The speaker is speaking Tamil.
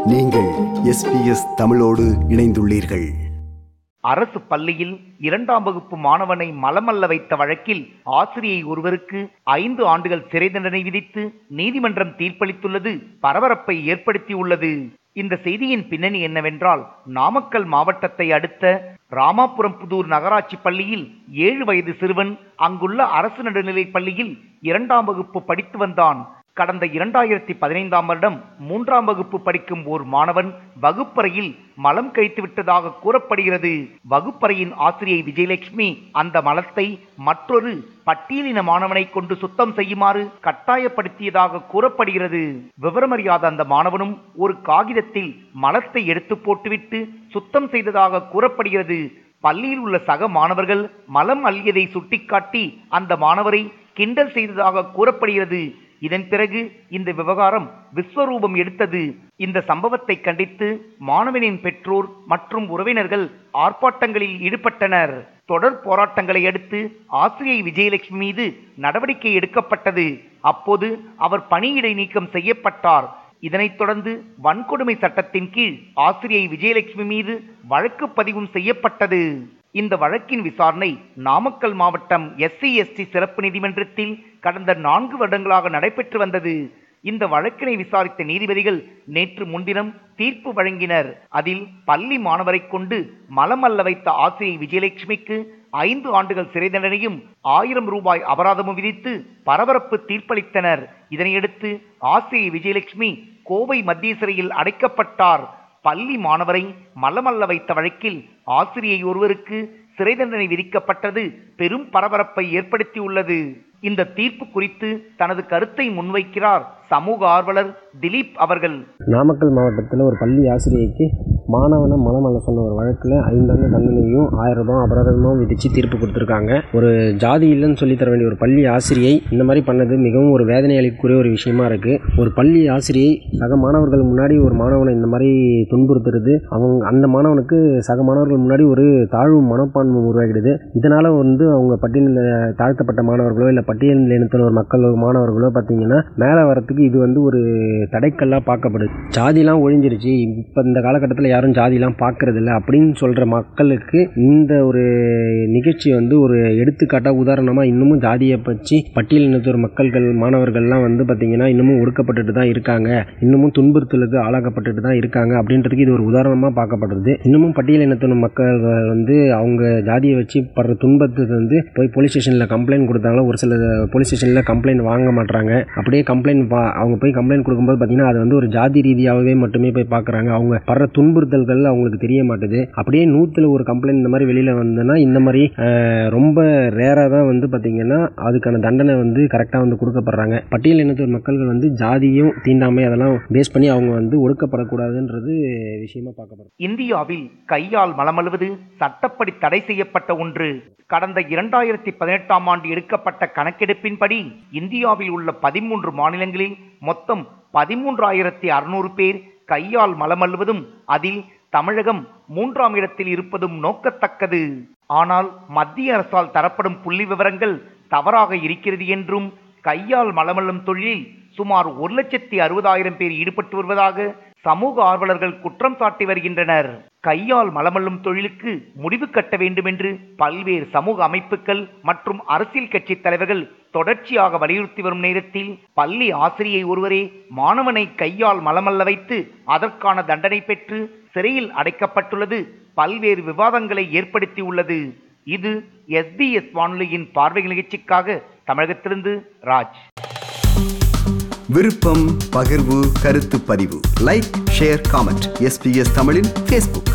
நீங்கள் எஸ்பிஎஸ் தமிழோடு இணைந்துள்ளீர்கள் அரசு பள்ளியில் இரண்டாம் வகுப்பு மாணவனை மலமல்ல வைத்த வழக்கில் ஆசிரியை ஒருவருக்கு ஐந்து ஆண்டுகள் சிறை தண்டனை விதித்து நீதிமன்றம் தீர்ப்பளித்துள்ளது பரபரப்பை ஏற்படுத்தியுள்ளது இந்த செய்தியின் பின்னணி என்னவென்றால் நாமக்கல் மாவட்டத்தை அடுத்த ராமாபுரம் புதூர் நகராட்சி பள்ளியில் ஏழு வயது சிறுவன் அங்குள்ள அரசு நடுநிலைப் பள்ளியில் இரண்டாம் வகுப்பு படித்து வந்தான் கடந்த இரண்டாயிரத்தி பதினைந்தாம் வருடம் மூன்றாம் வகுப்பு படிக்கும் ஓர் மாணவன் வகுப்பறையில் மலம் கழித்து விட்டதாக கூறப்படுகிறது வகுப்பறையின் ஆசிரியை விஜயலட்சுமி அந்த மலத்தை மற்றொரு பட்டியலின மாணவனை கொண்டு சுத்தம் செய்யுமாறு கட்டாயப்படுத்தியதாக கூறப்படுகிறது விவரமறியாத அந்த மாணவனும் ஒரு காகிதத்தில் மலத்தை எடுத்து போட்டுவிட்டு சுத்தம் செய்ததாக கூறப்படுகிறது பள்ளியில் உள்ள சக மாணவர்கள் மலம் அள்ளியதை சுட்டிக்காட்டி அந்த மாணவரை கிண்டல் செய்ததாக கூறப்படுகிறது இதன் பிறகு இந்த விவகாரம் விஸ்வரூபம் எடுத்தது இந்த சம்பவத்தை கண்டித்து மாணவனின் பெற்றோர் மற்றும் உறவினர்கள் ஆர்ப்பாட்டங்களில் ஈடுபட்டனர் தொடர் போராட்டங்களை அடுத்து ஆசிரியை விஜயலட்சுமி மீது நடவடிக்கை எடுக்கப்பட்டது அப்போது அவர் பணியிடை நீக்கம் செய்யப்பட்டார் இதனைத் தொடர்ந்து வன்கொடுமை சட்டத்தின் கீழ் ஆசிரியை விஜயலட்சுமி மீது வழக்கு பதிவும் செய்யப்பட்டது இந்த வழக்கின் விசாரணை நாமக்கல் மாவட்டம் எஸ்சி எஸ்டி சிறப்பு நீதிமன்றத்தில் கடந்த நான்கு வருடங்களாக நடைபெற்று வந்தது இந்த வழக்கினை விசாரித்த நீதிபதிகள் நேற்று முன்தினம் தீர்ப்பு வழங்கினர் அதில் பள்ளி மாணவரை கொண்டு மலமல்ல வைத்த ஆசிரியை விஜயலட்சுமிக்கு ஐந்து ஆண்டுகள் சிறை தண்டனையும் ஆயிரம் ரூபாய் அபராதமும் விதித்து பரபரப்பு தீர்ப்பளித்தனர் இதனையடுத்து ஆசிரியை விஜயலட்சுமி கோவை மத்திய சிறையில் அடைக்கப்பட்டார் பள்ளி மாணவரை மலமல்ல வைத்த வழக்கில் ஆசிரியை ஒருவருக்கு சிறை தண்டனை விதிக்கப்பட்டது பெரும் பரபரப்பை ஏற்படுத்தியுள்ளது இந்த தீர்ப்பு குறித்து தனது கருத்தை முன்வைக்கிறார் சமூக ஆர்வலர் திலீப் அவர்கள் நாமக்கல் மாவட்டத்தில் ஒரு பள்ளி ஆசிரியைக்கு மாணவனை மலமல்ல சொன்ன ஒரு வழக்கில் ஐந்தாண்டு தண்டனையும் ஆயிரம் ரூபாய் அபராதமும் விதித்து தீர்ப்பு கொடுத்துருக்காங்க ஒரு ஜாதி இல்லைன்னு சொல்லி தர வேண்டிய ஒரு பள்ளி ஆசிரியை இந்த மாதிரி பண்ணது மிகவும் ஒரு வேதனை அளிக்கக்கூடிய ஒரு விஷயமா இருக்குது ஒரு பள்ளி ஆசிரியை சக மாணவர்கள் முன்னாடி ஒரு மாணவனை இந்த மாதிரி துன்புறுத்துறது அவங்க அந்த மாணவனுக்கு சக மாணவர்கள் முன்னாடி ஒரு தாழ்வு மனப்பான்மை உருவாகிடுது இதனால் வந்து அவங்க பட்டியலில் தாழ்த்தப்பட்ட மாணவர்களோ இல்லை பட்டியல் இனத்தில் ஒரு மக்களோ மாணவர்களோ பார்த்தீங்கன்னா மேலே வரத்துக்கு இது வந்து ஒரு தடைக்கல்லாக பார்க்கப்படுது ஜாதிலாம் ஒழிஞ்சிருச்சு இப்போ இந்த காலகட்டத்தில் யாரும் ஜாதிலாம் பார்க்கறது இல்லை அப்படின்னு சொல்கிற மக்களுக்கு இந்த ஒரு நிகழ்ச்சி வந்து ஒரு எடுத்துக்காட்டாக உதாரணமாக இன்னமும் ஜாதியை பற்றி பட்டியல் இனத்தோர் மக்கள்கள் மாணவர்கள்லாம் வந்து பார்த்திங்கன்னா இன்னமும் ஒடுக்கப்பட்டுட்டு தான் இருக்காங்க இன்னமும் துன்புறுத்தலுக்கு ஆளாக்கப்பட்டுட்டு தான் இருக்காங்க அப்படின்றதுக்கு இது ஒரு உதாரணமாக பார்க்கப்படுறது இன்னமும் பட்டியல் இனத்தின மக்கள் வந்து அவங்க ஜாதியை வச்சு படுற துன்பத்துக்கு வந்து போய் போலீஸ் ஸ்டேஷனில் கம்ப்ளைண்ட் கொடுத்தாலும் ஒரு சில போலீஸ் ஸ்டேஷனில் கம்ப்ளைண்ட் வாங்க மாட்றாங்க அப்படியே கம்ப்ளைண்ட் பா அவங்க போய் கம்ப்ளைண்ட் கொடுக்கும்போது பார்த்தீங்கன்னா அது வந்து ஒரு ஜாதி ரீதியாகவே மட்டுமே போய் பார்க்குறாங்க அவங்க படுற துன்புறுத்தல்கள் அவங்களுக்கு தெரிய மாட்டுது அப்படியே நூற்றில் ஒரு கம்ப்ளைண்ட் இந்த மாதிரி வெளியில் வந்ததுன்னா இந்த மாதிரி அஹ், ரொம்ப ரேராக தான் வந்து பார்த்தீங்கன்னா அதுக்கான தண்டனை வந்து கரெக்டாக வந்து கொடுக்கப்படுறாங்க பட்டியல் இனத்தோர் மக்கள்கள் வந்து ஜாதியும் தீண்டாமை அதெல்லாம் பேஸ் பண்ணி அவங்க வந்து ஒடுக்கப்படக்கூடாதுன்றது விஷயமா பார்க்கப்படுது இந்தியாவில் கையால் மலமழுவது சட்டப்படி தடை செய்யப்பட்ட ஒன்று கடந்த இரண்டாயிரத்தி பதினெட்டாம் ஆண்டு எடுக்கப்பட்ட கணக்கெடுப்பின்படி இந்தியாவில் உள்ள பதிமூன்று மாநிலங்களில் மொத்தம் பதிமூன்றாயிரத்தி அறுநூறு பேர் கையால் மலமல்வதும் அதில் தமிழகம் மூன்றாம் இடத்தில் இருப்பதும் நோக்கத்தக்கது ஆனால் மத்திய அரசால் தரப்படும் புள்ளி விவரங்கள் தவறாக இருக்கிறது என்றும் கையால் மலமல்லும் தொழிலில் சுமார் ஒரு லட்சத்தி அறுபதாயிரம் பேர் ஈடுபட்டு வருவதாக சமூக ஆர்வலர்கள் குற்றம் சாட்டி வருகின்றனர் கையால் மலமல்லும் தொழிலுக்கு முடிவு கட்ட வேண்டும் என்று பல்வேறு சமூக அமைப்புகள் மற்றும் அரசியல் கட்சி தலைவர்கள் தொடர்ச்சியாக வலியுறுத்தி வரும் நேரத்தில் பள்ளி ஆசிரியை ஒருவரே மாணவனை கையால் மலமல்ல வைத்து அதற்கான தண்டனை பெற்று சிறையில் அடைக்கப்பட்டுள்ளது பல்வேறு விவாதங்களை ஏற்படுத்தியுள்ளது இது எஸ்பிஎஸ் வானொலியின் பார்வை நிகழ்ச்சிக்காக தமிழகத்திலிருந்து ராஜ் விருப்பம் பகிர்வு கருத்து பதிவு லைக் ஷேர் காமெண்ட் எஸ்பிஎஸ் தமிழின் ஃபேஸ்புக்